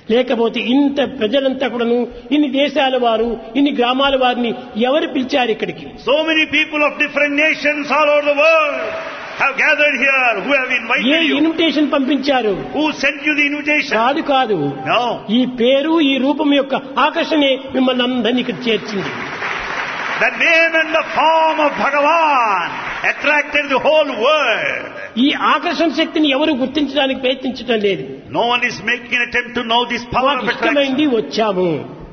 లేకపోతే ఇంత ప్రజలంతా కూడాను ఇన్ని దేశాల వారు ఇన్ని గ్రామాల వారిని ఎవరు పిలిచారు ఇక్కడికి So many people of different nations all over the world have gathered here who have a invited you. Invitation పంపించారు Who sent you the invitation? కాదు కాదు No. ఈ పేరు ఈ రూపం యొక్క ఆకర్షణే మిమ్మల్ని అందరినీ ఇక్కడ చేర్చింది The name and the form of Bhagavan attracted the whole world. ఈ ఆకర్షణ శక్తిని ఎవరు గుర్తించడానికి ప్రయత్నించడం లేదు No one is making an attempt to know this power మాకు of attraction. ఇష్టమైంది వచ్చాము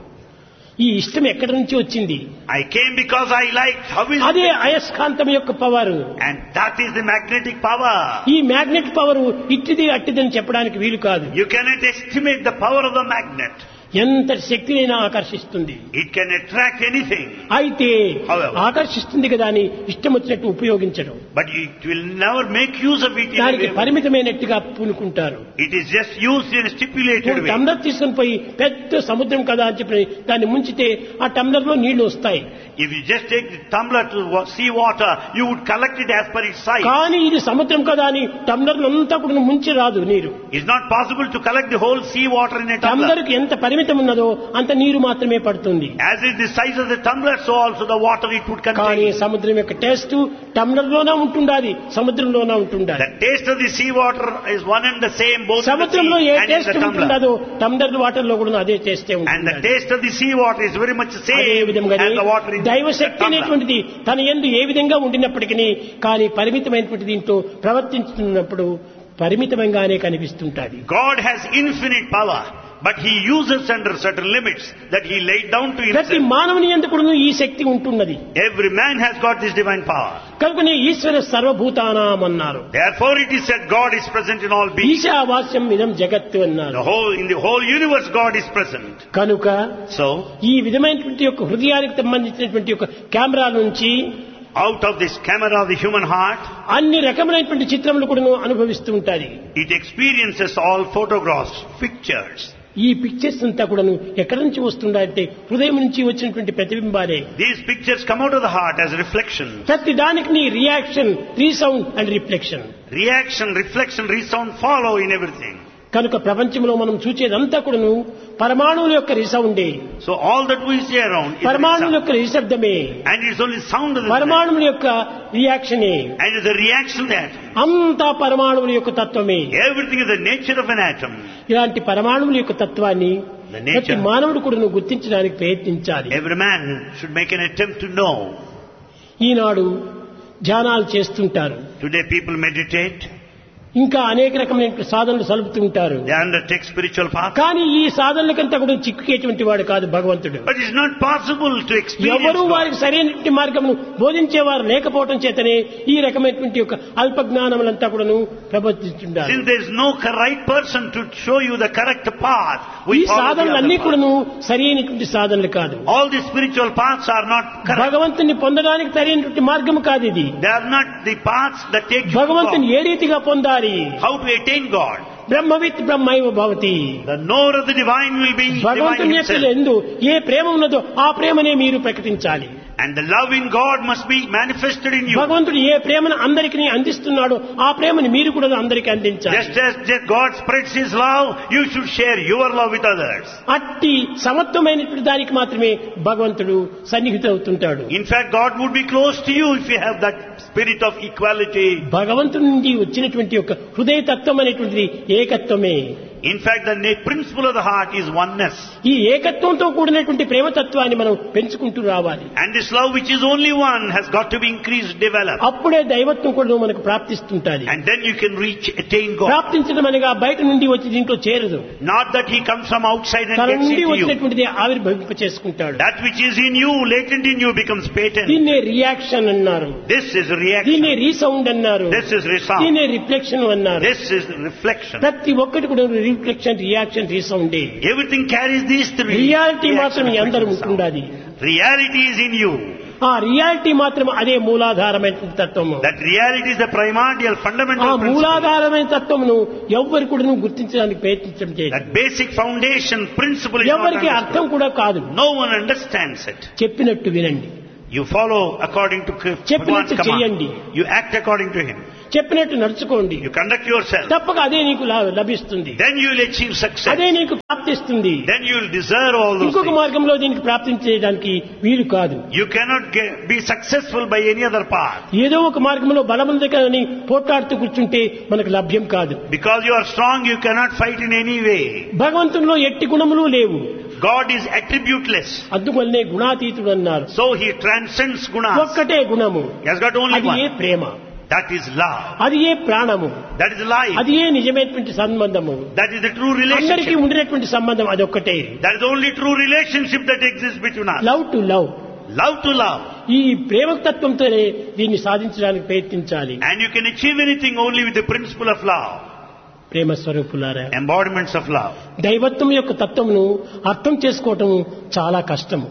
ఈ ఇష్టం ఎక్కడి నుంచి వచ్చింది I came because I liked how is అదే అయస్కాంతం యొక్క power and that is the magnetic power. ఈ మ్యాగ్నెట్ పవర్ ఇట్టిది అట్టిదని చెప్పడానికి వీలు కాదు You cannot estimate the power of the magnet. ఎంత శక్తినైనా ఆకర్షిస్తుంది It can attract anything, అయితే However. ఆకర్షిస్తుంది కదా అని ఇష్టం వచ్చినట్టు ఉపయోగించడం but it will never make use of it in a దానికి way. పరిమితమైనట్టుగా పూనుకుంటారు It is just used in a stipulated ఇప్పుడు way. టమ్లర్ తీసుకుని పోయి పెద్ద సముద్రం కదా అని చెప్పి దాన్ని ముంచితే ఆ టమ్లర్ లో నీళ్లు వస్తాయి If you just take the tumbler to wa- sea water, you would collect it as per its size. కానీ ఇది సముద్రం కదా అని టమ్లర్ అంతా కూడా ముంచి రాదు నీరు It's not possible to collect the whole sea water in a tumbler. టమ్లర్ కి ఎంత పరిమితం ఉన్నదో అంత నీరు మాత్రమే పడుతుంది As is the size of the tumbler, so also the water it would కానీ contain. సముద్రం యొక్క టేస్ట్ టమ్లర్ లోనే ఉంటుండాలి సముద్రంలోనే ఉంటుండాలి The taste of the sea water is one and the same both in the సముద్రంలో sea uh and in taste the tumbler. ఉంటుండదో tumbler water లో కూడా అదే టేస్టే And the ఉంటుంది taste of the sea water is very much the అదే same విధంగా as the water in the దైవశక్తి tumbler. అనేటువంటిది తన ఎందు ఏ విధంగా ఉండినప్పటికీ కానీ పరిమితమైనటువంటి దీంట్లో ప్రవర్తించుతున్నప్పుడు పరిమితంగానే కనిపిస్తుంటాది God has infinite power, but He uses under certain limits that He laid down to ప్రతి Himself. మానవుని ఎందుకు ఈ శక్తి ఉంటున్నది Every man has got this divine power. కనుకనే ఈశ్వర సర్వభూతానాం అన్నారు Therefore it is said God is present in all beings. ఈశావాస్యం ఇదం జగత్తు అన్నారు The whole, in the whole universe God is present. కనుక So, ఈ విధమైనటువంటి యొక్క హృదయానికి సంబంధించినటువంటి యొక్క కెమెరా నుంచి out of this camera of the human heart, అన్ని రకములైనటువంటి చిత్రములు కూడా అనుభవిస్తూ ఉంటాయి it experiences all photographs, pictures. ఈ పిక్చర్స్ అంతా కూడాను ఎక్కడి నుంచి వస్తుందంటే హృదయం నుంచి వచ్చినటువంటి ప్రతిబింబాలే These pictures come out of the heart as reflection. ప్రతి దానికి నీ reaction resound and reflection Reaction, reflection, resound follow in everything. కనుక ప్రపంచంలో మనం చూచేదంతా కూడాను పరమాణువుల యొక్క రిసౌండే So all that we see around is పరమాణువుల sound. యొక్క నిశ్శబ్దమే And it's only sound of the sound. పరమాణువుల యొక్క రియాక్షనే And it's the reaction that అంతా పరమాణువుల యొక్క తత్వమే everything is the nature of an atom. ఇలాంటి పరమాణువుల యొక్క తత్వాన్ని The nature. ప్రతి మానవుడు కూడా నువ్వు గుర్తించడానికి ప్రయత్నించాలి Every man should make an attempt to know. ఈనాడు ధ్యానాలు చేస్తుంటారు Today people meditate, ఇంకా అనేక రకమైన సాధనలు సలుపుతూ ఉంటారు they undertake spiritual path. కానీ ఈ సాధనలకంతా కూడా చిక్కుకేటువంటి వాడు కాదు భగవంతుడు But it's not possible to experience ఎవరు God. వారికి సరైనటువంటి మార్గమును బోధించేవారు లేకపోవటం చేతనే ఈ రకమైనటువంటి యొక్క అల్ప జ్ఞానములంతా కూడాను ప్రబోధిస్తుంటారు Since there is no cor- right person to show you the correct path, ఈ we follow the సాధనలన్నీ other path. కూడాను సరైనటువంటి సాధనలు కాదు All the spiritual paths are not correct. భగవంతుని పొందడానికి సరైనటువంటి మార్గం కాదు ఇది They are not the paths that take you to భగవంతుని God. ఏ రీతిగా పొందాలి How to attain God. బ్రహ్మవిత్ బ్రహ్మైవ భవతి The knower of the divine will be divine భగవంతుని యొక్క himself. ఎందు ఏ ప్రేమ ఉన్నదో ఆ ప్రేమనే మీరు ప్రకటించాలి And the love in God must be manifested in you. భగవంతుడు ఏ ప్రేమను అందరికీ అందిస్తున్నాడో ఆ ప్రేమను మీరు కూడా అందరికీ అందించాలి Just as just God spreads His love, you should share your love with others. అట్టి సమత్వమైనటువంటి దానికి మాత్రమే భగవంతుడు సన్నిహితవుతుంటాడు In fact, God would be close to you if you have that spirit of equality. భగవంతుడి నుండి వచ్చినటువంటి యొక్క హృదయ తత్వం అనేటువంటిది ఏకత్వమే In fact, the na- principle of the heart is oneness. ఈ ఏకత్వంతో కూడినటువంటి ప్రేమతత్వాన్ని మనం పెంచుకుంటూ రావాలి And this love which is only one has got to be increased, developed. అప్పుడే దైవత్వం కూడా మనకు ప్రాప్తిస్తుంటాది And then you can reach, attain God. ప్రాప్తించడం అనగా బయట నుండి వచ్చి దీంట్లో చేరదు Not that He comes from outside and తన gets నుండి into you. వచ్చినటువంటిది ఆవిర్భవింప చేసుకుంటాడు That which is in you, latent in you, becomes patent. దీన్నే రియాక్షన్ అన్నారు This is reaction. దీన్నే రీసౌండ్ అన్నారు This is resound. దీన్నే రిఫ్లెక్షన్ అన్నారు This is reflection. ప్రతి ఒక్కటి కూడా రిఫ్లెక్షన్ రియాక్షన్ రీసౌండే Everything carries these three. Reality మాత్రం Reaction, అందరూ reflection, sound. ఉంటుండాలి Reality is in you. ఆ రియాలిటీ మాత్రం అదే మూలాధారమైనటువంటి తత్వము That reality is the primordial, ఆ fundamental principle. మూలాధారమైన తత్వమును ఎవ్వరు కూడా నువ్వు గుర్తించడానికి ప్రయత్నించడం చేయదు That basic foundation principle is not ఎవరికి understood. అర్థం కూడా కాదు No one understands it. చెప్పినట్టు వినండి You follow according to K- చెప్పినట్టు Bhagwan's command. చెయ్యండి. You act according to him. చెప్పినట్టు నడుచుకోండి You conduct yourself. తప్పక అదే నీకు లా- లభిస్తుంది Then you will achieve success. అదే నీకు ప్రాప్తిస్తుంది Then you will deserve all those ఇంకొక things. మార్గంలో దీనికి ప్రాప్తించేయడానికి వీలు కాదు You cannot get, be successful by any other path. ఏదో ఒక మార్గంలో బలముంది కానీ పోట్లాడుతూ కూర్చుంటే మనకు లభ్యం కాదు Because you are strong, you cannot fight in any way. భగవంతునిలో ఎట్టి గుణములు లేవు God is attributeless. అందువల్లనే గుణాతీతుడు అన్నారు So he transcends gunas. ఒక్కటే గుణము He has got only అది ఏ one. Prema That is love. అది ఏ ప్రాణము That is life. అది ఏ నిజమైనటువంటి సంబంధము That is the true అందరికీ relationship. ఉండినటువంటి సంబంధం అదొక్కటే That is the only true relationship that exists between us. Love to love Love to love. ఈ ప్రేమ తత్వంతోనే దీన్ని సాధించడానికి ప్రయత్నించాలి And you can achieve anything only with the principle of love. ప్రేమ స్వరూపులారా Embodiments of love. దైవత్వం యొక్క తత్వమును అర్థం చేసుకోవటం చాలా కష్టము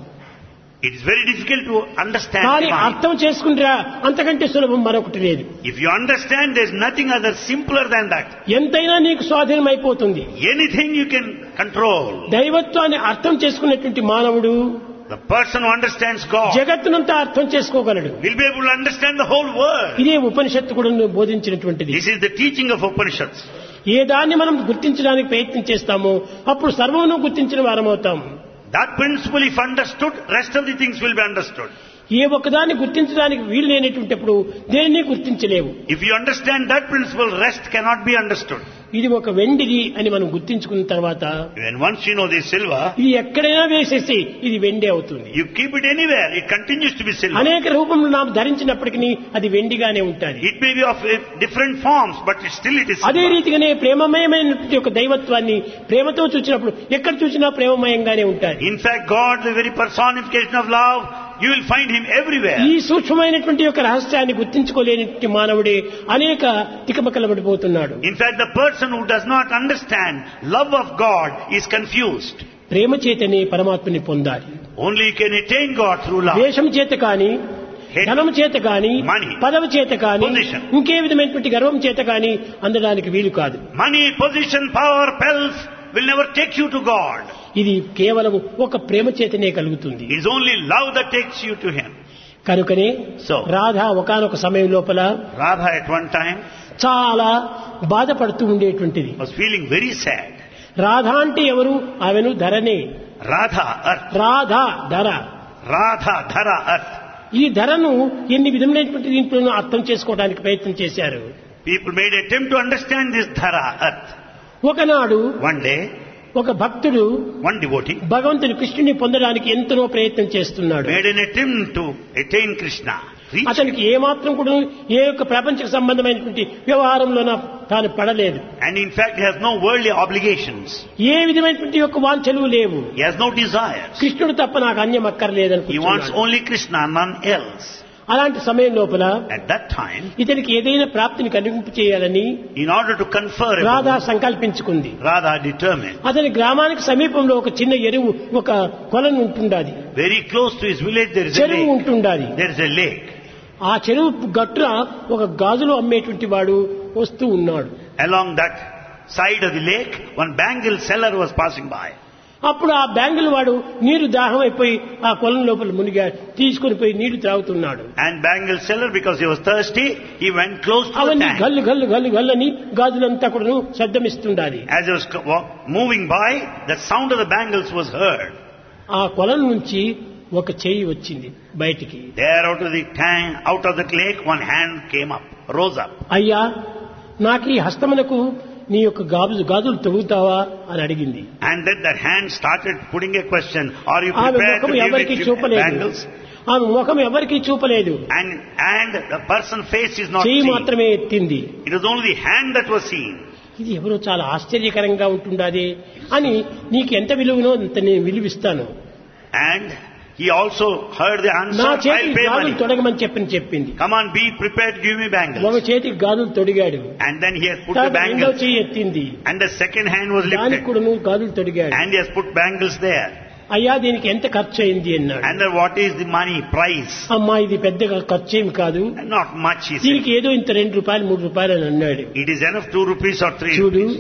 It is very difficult to understand. కానీ divine. అర్థం చేసుకుంటారా అంతకంటే సులభం మరొకటి లేదు If you understand, there is nothing other simpler than that. ఎంతైనా నీకు స్వాధీనం అయిపోతుంది Anything you can control. దైవత్వాన్ని అర్థం చేసుకున్నటువంటి మానవుడు The person who understands God జగత్తునంతా అర్థం చేసుకోగలడు will be able to understand the whole world. ఇదే ఉపనిషత్తు కూడా బోధించినటువంటిది This is the teaching of Upanishads. ఏ దాన్ని మనం గుర్తించడానికి ప్రయత్నం చేస్తామో అప్పుడు సర్వమును గుర్తించిన వారమవుతాం That principle, if understood, rest of the things will be understood. ఏ ఒక్కదాన్ని గుర్తించడానికి వీలు లేనటువంటిప్పుడు దేనిని గుర్తించలేవు If you understand that principle, rest cannot be understood. ఇది ఒక వెండిది అని మనం గుర్తించుకున్న తర్వాత When once you know the silver, ఇది ఎక్కడైనా వేసేసి ఇది వెండి అవుతుంది you keep it anywhere, it continues to be silver. అనేక రూపంలో நாம் ధరించినప్పటికీ అది వెండిగానే ఉంటుంది It may be of uh, different forms, but still it is అదే silver. రీతిగానే ప్రేమమయమైనటువంటి ఒక దైవత్వాన్ని ప్రేమతో చూసినప్పుడు ఎక్కడ చూసినా ప్రేమమయంగానే ఉంటాయి In fact, God, the very personification of love, you will find Him everywhere. ఈ సూక్ష్మమైనటువంటి యొక్క రహస్యాన్ని గుర్తించుకోలేనటువంటి మానవుడే అనేక తికమకలబడిపోతున్నాడు In fact, the person who does not understand love of God is confused. ప్రేమ చేతనే పరమాత్మని పొందాలి Only you can attain God through love. ద్వేషం చేత కాని ధనం చేత కాని Money. పదవి చేత కాని Position. ఇంకే విధమైనటువంటి గర్వం చేత కాని అందడానికి వీలు కాదు Money, position, power, pelf will never take you to God. ఇది కేవలం ఒక ప్రేమ చేతనే కలుగుతుంది It is only love that takes you to Him. కనుకనే So. రాధ ఒకనొక సమయం లోపల Radha at one time చాలా బాధపడుతూ ఉండేటువంటిది was feeling very sad. Radha అంటే ఎవరు ఆమెను ధరనే Radha, earth. రాధ ధర Radha, Dhara, earth. ఈ ధరను ఎన్ని విధములైనటువంటి దీంట్లోనూ అర్థం చేసుకోవడానికి ప్రయత్నం చేశారు People made attempt to understand this Dhara, earth. ఒకనాడు One day, ఒక భక్తుడు one devotee భగవంతుని కృష్ణుని పొందడానికి ఎంతనో ప్రయత్నం చేస్తున్నాడు made an attempt to attain Krishna. Reach అతనికి ఏమాత్రం కూడా ఏ యొక్క ప్రపంచ సంబంధమైనటువంటి వ్యవహారంలోన తాను పడలేదు And in fact, he has no worldly obligations. ఏ విధమైనటువంటి యొక్క వాంఛలు లేవు He has no desires. కృష్ణుడు తప్ప నాకు అన్యం అక్కర్లేదని He wants కూర్చున్నాడు. only Krishna, none else. అలాంటి సమయం లోపల At that time, ఇతనికి ఏదైనా ప్రాప్తిని కలిగింపు చేయాలని in order to confer, a Radha boon, సంకల్పించుకుంది Radha determined. అతని గ్రామానికి సమీపంలో ఒక చిన్న ఎరువు ఒక కొలను ఉంటుండాది Very close to his village, there is a చెరువు lake. ఉంటుండాది There is a lake. ఆ చెరువు గట్టున ఒక గాజులు అమ్మేటువంటి వాడు వస్తూ ఉన్నాడు Along that side of the lake, one bangle seller was passing by. అప్పుడు ఆ బ్యాంగుల వాడు నీరు దాహం అయిపోయి ఆ కొలం లోపల మునిగా తీసుకుని పోయి నీళ్లు త్రాగుతున్నాడు And bangle seller, because he was thirsty, he went close to the అవన్నీ tank. గల్లు గల్లు గల్లు గల్లని గాజులంతా కూడా శబ్దమిస్తుండాలి As he was co- wa- moving by, the sound of the bangles was heard. ఆ కొలం నుంచి ఒక చెయ్యి వచ్చింది బయటికి There out of the tank, out of that lake, one hand came up, rose up. అయ్యా నాకు ఈ హస్తమునకు నీ యొక్క గాజు గాజులు తొడుగుతావా అని అడిగింది And then that hand started putting a question, are you ఆమె prepared to ముఖం give ఎవరికి it చూపలేదు bangles? ఆమె ముఖం ఎవరికి చూపలేదు And, and the person's face is not చెయ్యి seen. మాత్రమే ఎత్తింది It was only the hand that was seen. ఇది ఎవరో చాలా ఆశ్చర్యకరంగా ఉంటుండాది అని నీకు ఎంత విలువనో అంత నేను విలువిస్తాను And he also heard the answer, నా I'll చేతికి pay గాజులు money. తొడగమని చెప్పని చెప్పింది Come on, be prepared to give me ఒక bangles. చేతికి గాజులు తొడిగాడు And then he has put the తర్వాత రెండో bangles. చెయ్యి ఎత్తింది And the second hand was దానికి lifted. కూడా నువ్వు గాజులు తొడిగాడు And he has put bangles there. అయ్యా దీనికి ఎంత ఖర్చు అయింది అన్నాడు And then what is the money price? అమ్మా ఇది పెద్దగా ఖర్చు ఏమి కాదు Not much, he said. దీనికి ఏదో ఇంత రెండు రూపాయలు మూడు రూపాయలు అని అన్నాడు It is enough two rupees or three చూడు rupees.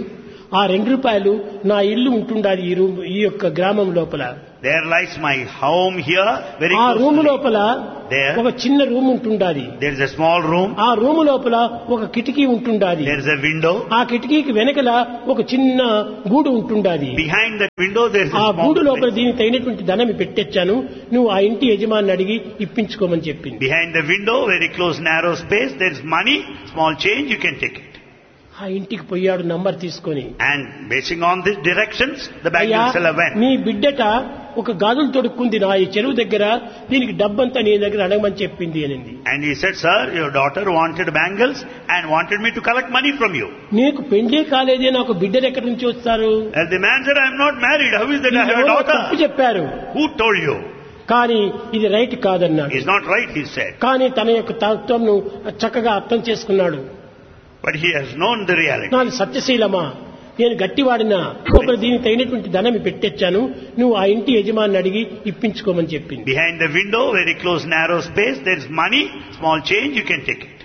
ఆ రెండు రూపాయలు నా ఇల్లు ఉంటుండాలి ఈ రూమ్ ఈ యొక్క గ్రామం లోపల There lies my home here, very ఆ close రూమ్ to me. లోపల There. ఒక చిన్న రూమ్ ఉంటుండాలి There is a small room. ఆ రూమ్ లోపల ఒక కిటికీ ఉంటుండాలి There is a window. ఆ కిటికీకి వెనకల ఒక చిన్న గూడు ఉంటుండాలి Behind that window there is ఆ a small గూడు లోపల place. దీనికి తగినటువంటి ధనం పెట్టొచ్చాను నువ్వు ఆ ఇంటి యజమాని అడిగి ఇప్పించుకోమని చెప్పింది Behind the window, very close narrow space, there is money, small change, you can take it. ఆ ఇంటికి పోయాడు నంబర్ తీసుకొని And basing on these directions, the అయ్యా bangle seller went. నీ బిడ్డట ఒక గాజులు తొడుక్కుంది నా ఈ చెరువు దగ్గర దీనికి డబ్బంతా నీ దగ్గర అడగమని చెప్పింది అనింది And he said, sir, your daughter wanted bangles and wanted me to collect money from you. నీకు పెళ్లే కాలేదే నాకు బిడ్డలు ఎక్కడి నుంచి వస్తారు And the man said, I am not married. How is that I have a ఎవరో తప్పు daughter? చెప్పారు Who told you? కానీ ఇది రైట్ కాదన్నాడు It's not right, he said. కానీ తన యొక్క తత్వంను చక్కగా అర్థం చేసుకున్నాడు But he has known the reality. నాది సత్యశీలమా నేను గట్టివాడినా లోపల దీనికి తగినటువంటి ధనం పెట్టొచ్చాను నువ్వు ఆ ఇంటి యజమాని అడిగి ఇప్పించుకోమని చెప్పింది Behind the window, very close narrow space, there is money, small change, you can take it.